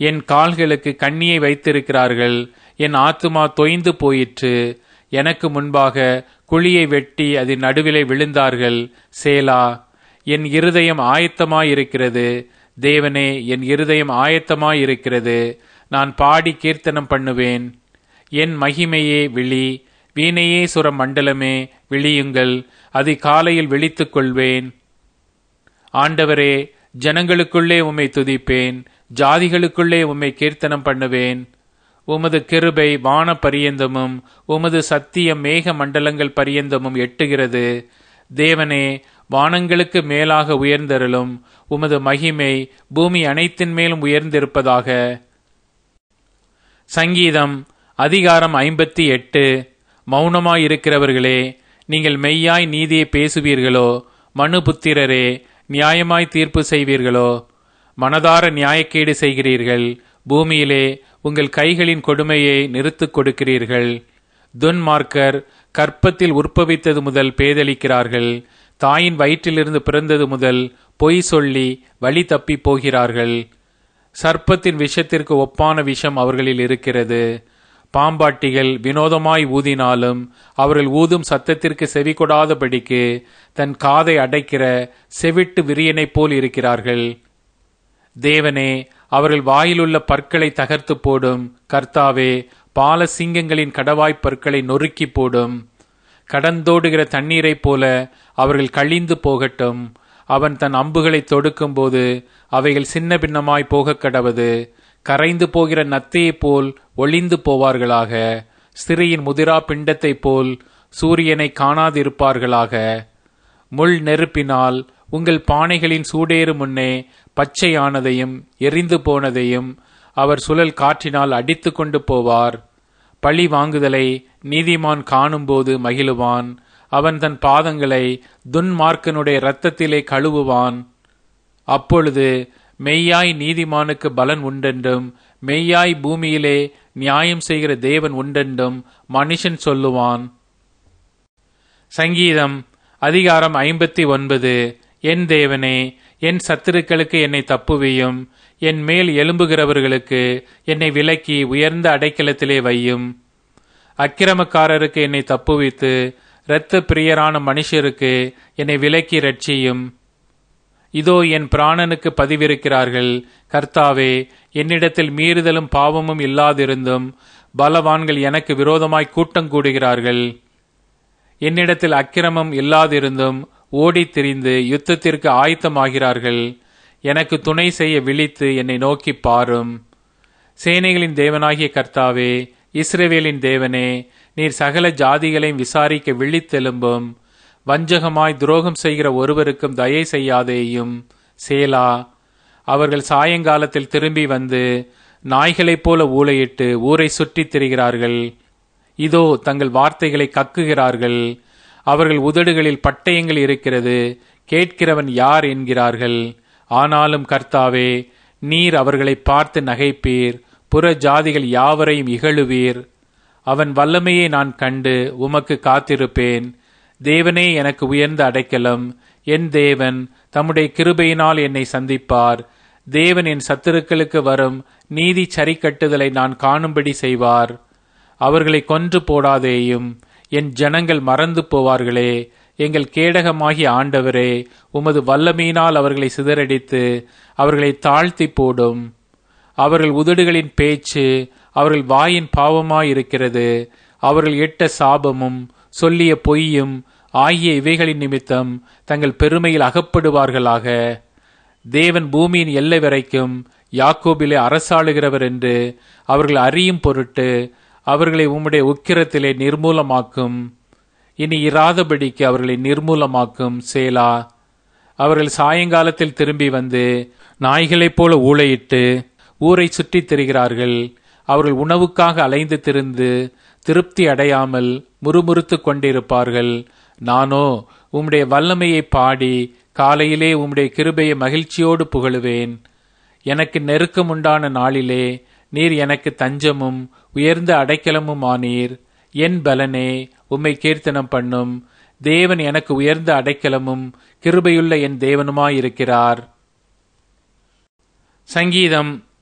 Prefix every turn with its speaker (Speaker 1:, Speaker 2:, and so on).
Speaker 1: என் கால்களுக்கு கண்ணியை வைத்திருக்கிறார்கள் என் ஆத்துமா தொய்ந்து போயிற்று எனக்கு முன்பாக குழியை வெட்டி அதன் நடுவிலே விழுந்தார்கள் சேலா என் இருதயம் ஆயத்தமாயிருக்கிறது தேவனே என் இருதயம் ஆயத்தமாயிருக்கிறது நான் பாடி கீர்த்தனம் பண்ணுவேன் என் மகிமையே விழி வீணையே சுர மண்டலமே விழியுங்கள் அதிகாலையில் விழித்துக் கொள்வேன் ஆண்டவரே ஜனங்களுக்குள்ளே உம்மை துதிப்பேன் ஜாதிகளுக்குள்ளே உம்மை கீர்த்தனம் பண்ணுவேன் உமது கிருபை வான பரியந்தமும் உமது சத்தியம் மேக மண்டலங்கள் பரியந்தமும் எட்டுகிறது தேவனே வானங்களுக்கு மேலாக உயர்ந்தருளும் உமது மகிமை பூமி அனைத்தின் மேலும் உயர்ந்திருப்பதாக சங்கீதம் அதிகாரம் ஐம்பத்தி எட்டு மௌனமாயிருக்கிறவர்களே நீங்கள் மெய்யாய் நீதியை பேசுவீர்களோ மனுபுத்திரரே நியாயமாய் தீர்ப்பு செய்வீர்களோ மனதார நியாயக்கேடு செய்கிறீர்கள் பூமியிலே உங்கள் கைகளின் கொடுமையை நிறுத்துக் கொடுக்கிறீர்கள் துன்மார்க்கர் கற்பத்தில் உற்பவித்தது முதல் பேதலிக்கிறார்கள் தாயின் வயிற்றிலிருந்து பிறந்தது முதல் பொய் சொல்லி வழி தப்பி போகிறார்கள் சர்ப்பத்தின் விஷத்திற்கு ஒப்பான விஷம் அவர்களில் இருக்கிறது பாம்பாட்டிகள் வினோதமாய் ஊதினாலும் அவர்கள் ஊதும் சத்தத்திற்கு செவி கொடாதபடிக்கு தன் காதை அடைக்கிற செவிட்டு விரியனைப் போல் இருக்கிறார்கள் தேவனே அவர்கள் வாயிலுள்ள பற்களை தகர்த்து போடும் கர்த்தாவே பால சிங்கங்களின் கடவாய்ப் பற்களை நொறுக்கி போடும் கடந்தோடுகிற தண்ணீரைப் போல அவர்கள் கழிந்து போகட்டும் அவன் தன் அம்புகளை தொடுக்கும் போது அவைகள் சின்ன பின்னமாய் போகக் கடவது கரைந்து போகிற நத்தையைப் போல் ஒளிந்து போவார்களாக ஸ்திரியின் முதிரா பிண்டத்தைப் போல் சூரியனை காணாதிருப்பார்களாக முள் நெருப்பினால் உங்கள் பானைகளின் சூடேறு முன்னே பச்சையானதையும் எரிந்து போனதையும் அவர் சுழல் காற்றினால் அடித்து கொண்டு போவார் பழி வாங்குதலை நீதிமான் காணும்போது மகிழுவான் அவன் தன் பாதங்களை துன்மார்க்கனுடைய இரத்தத்திலே கழுவுவான் அப்பொழுது மெய்யாய் நீதிமானுக்கு பலன் உண்டென்றும் மெய்யாய் பூமியிலே நியாயம் செய்கிற தேவன் உண்டென்றும் மனுஷன் சொல்லுவான் சங்கீதம் அதிகாரம் ஐம்பத்தி ஒன்பது என் தேவனே என் சத்துருக்களுக்கு என்னை தப்புவியும் என் மேல் எழும்புகிறவர்களுக்கு என்னை விலக்கி உயர்ந்த அடைக்கலத்திலே வையும் அக்கிரமக்காரருக்கு என்னை தப்புவித்து இரத்த பிரியரான மனுஷருக்கு என்னை விலக்கி ரட்சியும் இதோ என் பிராணனுக்கு பதிவிருக்கிறார்கள் கர்த்தாவே என்னிடத்தில் மீறுதலும் பாவமும் இல்லாதிருந்தும் பலவான்கள் எனக்கு விரோதமாய் கூட்டம் கூடுகிறார்கள் என்னிடத்தில் அக்கிரமம் இல்லாதிருந்தும் ஓடித் திரிந்து யுத்தத்திற்கு ஆயத்தமாகிறார்கள் எனக்கு துணை செய்ய விழித்து என்னை நோக்கி பாரும் சேனைகளின் தேவனாகிய கர்த்தாவே இஸ்ரவேலின் தேவனே நீர் சகல ஜாதிகளையும் விசாரிக்க விழித்தெலும்பும் வஞ்சகமாய் துரோகம் செய்கிற ஒருவருக்கும் தயை செய்யாதேயும் சேலா அவர்கள் சாயங்காலத்தில் திரும்பி வந்து நாய்களைப் போல ஊளையிட்டு ஊரை சுற்றித் திரிகிறார்கள் இதோ தங்கள் வார்த்தைகளை கக்குகிறார்கள் அவர்கள் உதடுகளில் பட்டயங்கள் இருக்கிறது கேட்கிறவன் யார் என்கிறார்கள் ஆனாலும் கர்த்தாவே நீர் அவர்களை பார்த்து நகைப்பீர் புற ஜாதிகள் யாவரையும் இகழுவீர் அவன் வல்லமையை நான் கண்டு உமக்கு காத்திருப்பேன் தேவனே எனக்கு உயர்ந்த அடைக்கலம் என் தேவன் தம்முடைய கிருபையினால் என்னை சந்திப்பார் தேவன் என் சத்துருக்களுக்கு வரும் நீதி சரிக்கட்டுதலை நான் காணும்படி செய்வார் அவர்களை கொன்று போடாதேயும் என் ஜனங்கள் மறந்து போவார்களே எங்கள் கேடகமாகிய ஆண்டவரே உமது வல்லமையினால் அவர்களை சிதறடித்து அவர்களை தாழ்த்தி போடும் அவர்கள் உதடுகளின் பேச்சு அவர்கள் வாயின் பாவமாயிருக்கிறது அவர்கள் இட்ட சாபமும் சொல்லிய பொய்யும் ஆகிய இவைகளின் நிமித்தம் தங்கள் பெருமையில் அகப்படுவார்களாக தேவன் பூமியின் எல்லை வரைக்கும் யாக்கோபிலே அரசாளுகிறவர் என்று அவர்கள் அறியும் பொருட்டு அவர்களை உம்முடைய உக்கிரத்திலே நிர்மூலமாக்கும் இனி இராதபடிக்கு அவர்களை நிர்மூலமாக்கும் சேலா அவர்கள் சாயங்காலத்தில் திரும்பி வந்து நாய்களைப் போல ஊளையிட்டு ஊரை சுற்றித் திரிகிறார்கள் அவர்கள் உணவுக்காக அலைந்து திரிந்து திருப்தி அடையாமல் முறுமுறுத்துக் கொண்டிருப்பார்கள் நானோ உம்முடைய வல்லமையை பாடி காலையிலே உம்முடைய கிருபையை மகிழ்ச்சியோடு புகழுவேன் எனக்கு நெருக்கம் உண்டான நாளிலே நீர் எனக்கு தஞ்சமும் உயர்ந்த அடைக்கலமும் ஆனீர் என் பலனே உம்மை கீர்த்தனம் பண்ணும் தேவன் எனக்கு உயர்ந்த அடைக்கலமும் கிருபையுள்ள என் தேவனுமாயிருக்கிறார் சங்கீதம்